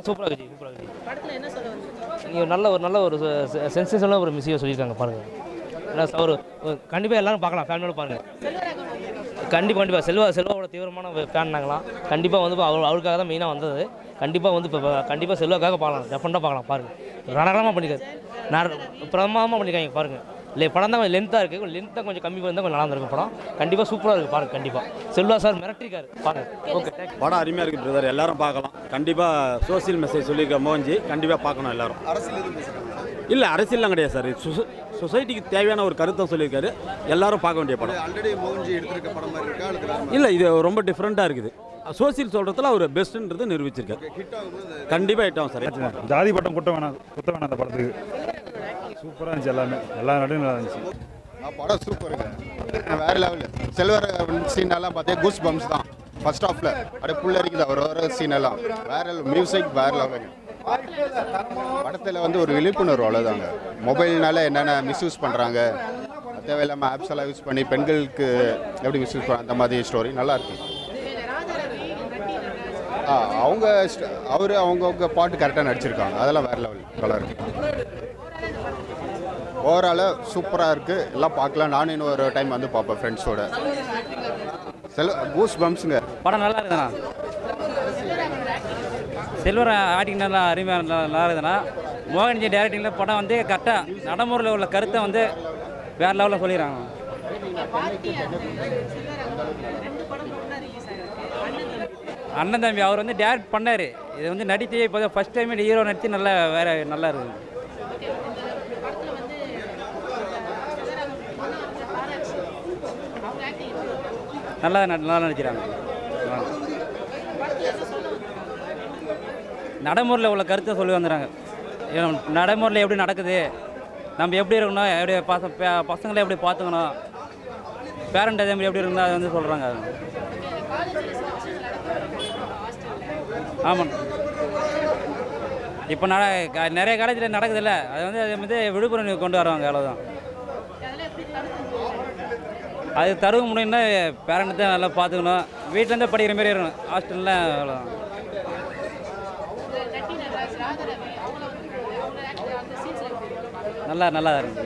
படம் சூப்பராக இருக்குது சூப்பராக இருக்குது படத்தில் என்ன சொல்ல வந்து நீங்கள் நல்ல ஒரு நல்ல ஒரு சென்சேஷனாக ஒரு மிஸ்ஸியை சொல்லியிருக்காங்க பாருங்கள் ஏன்னா ஒரு கண்டிப்பாக எல்லாரும் பார்க்கலாம் ஃபேமிலியோட பாருங்கள் கண்டிப்பாக கண்டிப்பாக செல்வா செல்வாவோட தீவிரமான ஃபேன் நாங்களாம் கண்டிப்பாக வந்து அவர் அவருக்காக தான் மெயினாக வந்தது கண்டிப்பாக வந்து இப்போ கண்டிப்பாக செல்வாக்காக பார்க்கலாம் டெஃபரெண்டாக பார்க்கலாம் பாருங்கள் ரணகலமாக பண்ணியிருக்காரு நான் பிரமாதமாக பண்ணியிருக்காங்க பாருங்கள் இல்லை படம் தான் லென்த்தாக இருக்குது லென்த்தாக கொஞ்சம் கம்மி பண்ணி கொஞ்சம் நல்லா இருந்திருக்கும் படம் கண்டிப்பாக சூப்பராக இருக்குது பாருங்கள் கண்டிப்பாக செல்வா சார் மிரட்டிருக்காரு பாருங்கள் ஓகே தேங்க்யூ படம் அருமையாக இருக்குது பிரதர் எல்லாரும் பார்க்கலாம் கண்டிப்பாக சோசியல் மெசேஜ் சொல்லியிருக்க மோகன்ஜி கண்டிப்பாக பார்க்கணும் எல்லாரும் இல்லை அரசியல்லாம் கிடையாது சார் சொச- சொசைட்டிக்கு தேவையான ஒரு கருத்தை சொல்லியிருக்காரு எல்லாரும் பார்க்க வேண்டிய படம் ஆல்ரெடி மோகன்ஜி எடுத்திருக்க படம் மாதிரி இருக்கா அல்லது வேற மாதிரி இல்லை இது ரொம்ப டிஃப்ரெண்ட்டாக இருக்குது சோசியல் சொல்கிறதுல அவர் பெஸ்ட்டுன்றது நிரூபிச்சிருக்காரு ஹிட் ஆகும்போது கண்டிப்பாக ஹிட் ஆகும் சார் ஜாதி பட்டம் குட்ட வேணாம் குத்த வேணாம் அந்த படத்துக்கு சூப்பராக இருந்துச்சு எல்லாமே எல்லா நடையும் நல்லா இருந்துச்சு ஆ, படம் சூப்பருங்க வேற லெவலு செல்வர் சீன் எல்லாம் பார்த்தே கூஸ் பம்ப்ஸ் தான் ஃபர்ஸ்ட் ஹாஃப்ல அப்படியே புள்ள இருக்குது அவர் வர சீன் எல்லாம் வேற மியூசிக் வேற லெவலுங்க படத்தில் வந்து ஒரு விழிப்புணர்வு அவ்வளோதாங்க மொபைல்னால என்னென்ன மிஸ்யூஸ் பண்ணுறாங்க தேவையில்லாமல் ஆப்ஸ் எல்லாம் யூஸ் பண்ணி பெண்களுக்கு எப்படி மிஸ்யூஸ் பண்ண அந்த மாதிரி ஸ்டோரி நல்லா இருக்கு ஆ அவங்க அவர் அவங்கவுங்க பாட்டு கரெக்டாக நடிச்சிருக்காங்க அதெல்லாம் வேற லெவல் நல்லா இருக்கு ஓவராலாக சூப்பராக இருக்குது எல்லாம் பார்க்கலாம் நானும் இன்னும் ஒரு டைம் வந்து பார்ப்பேன் ஃப்ரெண்ட்ஸோட செல் கூஸ் பம்ப்ஸுங்க படம் நல்லா இருக்குதுண்ணா செல்வர் ஆக்டிங் நல்லா அருமையாக நல்லா நல்லா இருக்குதுண்ணா மோகன்ஜி டைரக்டிங்கில் படம் வந்து கரெக்டாக நடைமுறையில் உள்ள கருத்தை வந்து வேறு லெவலில் சொல்லிடுறாங்க அண்ணன் தம்பி அவர் வந்து டேரக்ட் பண்ணார் இது வந்து நடித்தே இப்போ ஃபஸ்ட் டைம் ஹீரோ நடித்து நல்லா வேறு நல்லா இருக்குது நல்லா ந- நல்லா நடிக்கிறாங்க நடைமுறையில் உள்ள கருத்தை சொல்லி வந்துடுறாங்க ஏன் நடைமுறையில் எப்படி நடக்குது நம்ம எப்படி இருக்கணும் எப்படி பச பே- பசங்களை எப்படி பார்த்துக்கணும் பேரண்ட் அதே மாதிரி எப்படி இருந்தால் அதை வந்து சொல்கிறாங்க ஆமாம் இப்போ நட க- நிறைய காலேஜில் நடக்குதுல்ல அது வந்து அது வந்து விழுப்புரம் கொண்டு வருவாங்க அவ்வளோதான் அது தருவ முடியும்னா பேரண்ட் தான் நல்லா பார்த்துக்கணும் வீட்டிலேருந்து படிக்கிற மாதிரி இருக்கணும் ஹாஸ்டலில் அவ்வளோதான் நல்லா நல்லா இருந்துச்சு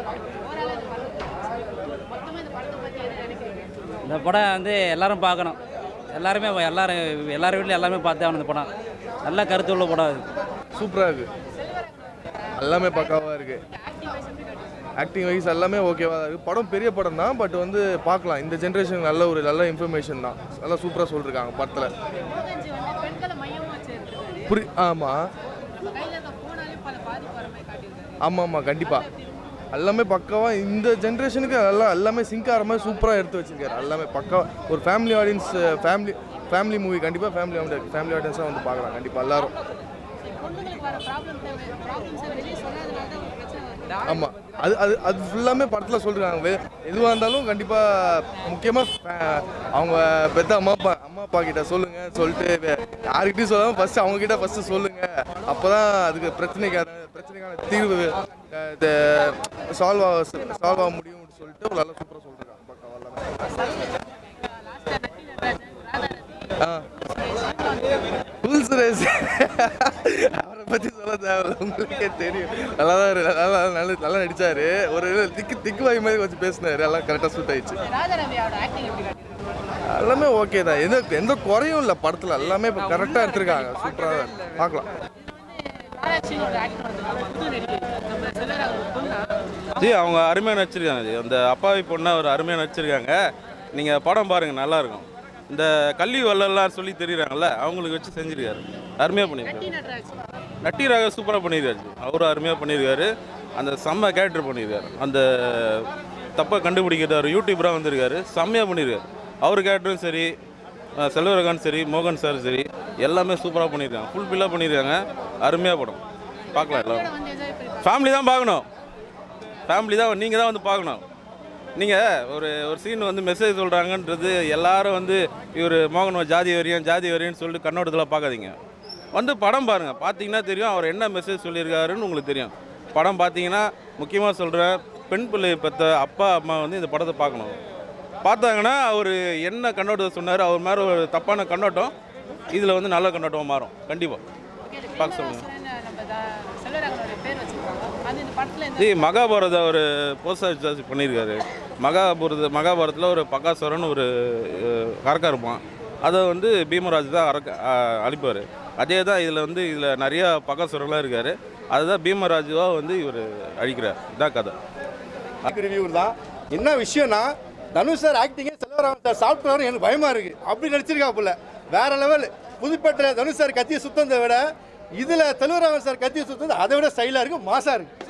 இந்த படம் வந்து எல்லாரும் பார்க்கணும் எல்லாருமே எல்லாரும் எல்லார் வீட்லையும் எல்லாருமே பார்த்தே ஆகணும் இந்த படம் நல்ல கருத்து உள்ள படம் அது சூப்பராக இருக்குது எல்லாமே பக்காவாக இருக்குது ஆக்டிங் வைஸ் எல்லாமே ஓகேவாக தான் இருக்குது படம் பெரிய படம் தான் பட் வந்து பார்க்கலாம் இந்த ஜென்ரேஷன் நல்ல ஒரு நல்ல இன்ஃபர்மேஷன் தான் நல்லா சூப்பராக சொல்லியிருக்காங்க படத்தில் புரி ஆமாம் ஆமாம் ஆமாம் கண்டிப்பாக எல்லாமே பக்காவாக இந்த ஜென்ரேஷனுக்கு எல்லாம் எல்லாமே சிங்க் ஆகிற மாதிரி சூப்பராக எடுத்து வச்சிருக்காரு எல்லாமே பக்கா ஒரு family audience family family movie கண்டிப்பாக ஃபேமிலி ஃபேமிலி ஆடியன்ஸாக வந்து பார்க்கலாம் கண்டிப்பாக எல்லாரும் ஆமாம் அது அது அது ஃபுல்லாமே படத்தில் சொல்லிருக்காங்க எதுவாக இருந்தாலும் கண்டிப்பாக முக்கியமாக அவங்க பெத்த அம்மா அப்பா அம்மா அப்பா கிட்ட சொல்லுங்க சொல்லிட்டு வே- யாருக்கிட்டையும் சொல்லாமல் ஃபஸ்ட்டு அவங்க கிட்ட ஃபஸ்ட்டு சொல்லுங்க அப்போ தான் அதுக்கு பிரச்சனைக்கான பிரச்சனைக்கான தீர்வு சால்வ் ஆக சால்வ் ஆக முடியும்னு சொல்லிட்டு ஒரு நல்லா சூப்பராக சொல்லிருக்காங்க பக்கம் எல்லாமே ஆ புல்ஸ் ரேஸ் அவரை பற்றி சொல்ல தேவையில்ல உங்களுக்கே தெரியும் நல்லா தான் இரு- நல்லா நல்லா நல்லா நடிச்சாரு ஒரு இது திக்கு திக்கு வாய் மாதிரி கொஞ்சம் பேசினாரு எல்லாம் கரெக்டாக சூட் ஆயிடுச்சு எல்லாமே ஓகே தான் எந்த எந்த குறையும் இல்லை படத்தில் எல்லாமே இப்போ கரெக்டாக எடுத்திருக்காங்க சூப்பராக பார்க்கலாம் ஜி அவங்க அருமையாக நடிச்சிருக்காங்க ஜி அந்த அப்பாவி பொண்ணை ஒரு அருமையாக நடிச்சிருக்காங்க நீங்கள் படம் பாருங்கள் நல்லா இருக்கும் இந்த கல்வி வள்ளலாம் சொல்லி தெரியுறாங்கல்ல அவங்களுக்கு வச்சு செஞ்சிருக்காரு அருமையாக பண்ணியிருக்காரு நட்டி ராக சூப்பராக பண்ணியிருக்காரு ஜி. அவரும் அருமையாக பண்ணியிருக்காரு அந்த செம்ம கேரக்டர் பண்ணியிருக்காரு அந்த தப்பை கண்டுபிடிக்கிறது அவர் யூடியூபராக வந்திருக்காரு செம்மையாக பண்ணியிருக்காரு அவர் கேரக்டரும் சரி அஹ் செல்வரகான் சரி மோகன் சார் சரி எல்லாமே சூப்பராக பண்ணியிருக்காங்க ஃபுல் ஃபில்லாக பண்ணியிருக்காங்க அருமையாக படம் பார்க்கலாம் எல்லாரும் ஃபேமிலி தான் பார்க்கணும் ஃபேமிலி தான் நீங்கள் தான் வந்து பார்க்கணும் நீங்கள் ஒரு ஒரு சீன் வந்து மெசேஜ் சொல்கிறாங்கன்றது எல்லாரும் வந்து இவர் மோகன் ஜாதி வரியம் ஜாதி வரியன்னு சொல்லிட்டு கண்ணோட்டத்தில் பார்க்காதீங்க வந்து படம் பாருங்கள் பார்த்தீங்கன்னா தெரியும் அவர் என்ன மெசேஜ் சொல்லியிருக்காருன்னு உங்களுக்கு தெரியும் படம் பார்த்தீங்கன்னா முக்கியமாக சொல்கிறேன் பெண் பிள்ளை பெற்ற அப்பா அம்மா வந்து இந்த படத்தை பார்க்கணும் பார்த்தாங்கன்னா அவர் என்ன கண்ணோட்டத்தை சொன்னார் அவர் மேலே ஒரு தப்பான கண்ணோட்டம் இதில் வந்து நல்ல கண்ணோட்டமாக மாறும் கண்டிப்பாக பார்க்க சொல்லுங்க நம்ம த- செல்வராகவனுடைய பேர் வச்சிருக்காங்க அது இந்த படத்துல இந்த ஜி மகாபாரத ஒரு போஸ்டர் சார்ஜ் பண்ணியிருக்காரு மகாபாரத மகாபாரதத்தில் ஒரு பக்காசுரன் ஒரு அஹ், அரக்கன் இருப்பான் அதை வந்து பீமராஜ் தான் அரக்க அஹ், அழிப்பார் அதே தான் இதில் வந்து இதில் நிறையா பக்காசுரன்லாம் இருக்கார் அதுதான் பீமராஜுவாக வந்து இவர் அழிக்கிறார் இதான் கதை ரிவ்யூர் தான் என்ன விஷயம்னா தனுஷ் சார் ஆக்டிங்கே செல்வராமன் சார் சாப்பிட்டு எனக்கு பயமா இருக்கு அப்படி நடிச்சிருக்காப்புல வேற லெவல் புதுப்பேட்டையில் தனுஷ் சார் கத்திய சுத்தத்தை விட இதில் செல்வராமன் சார் கத்திய சுத்தம் அதை விட ஸ்டைலாக இருக்கு மாசா இருக்கு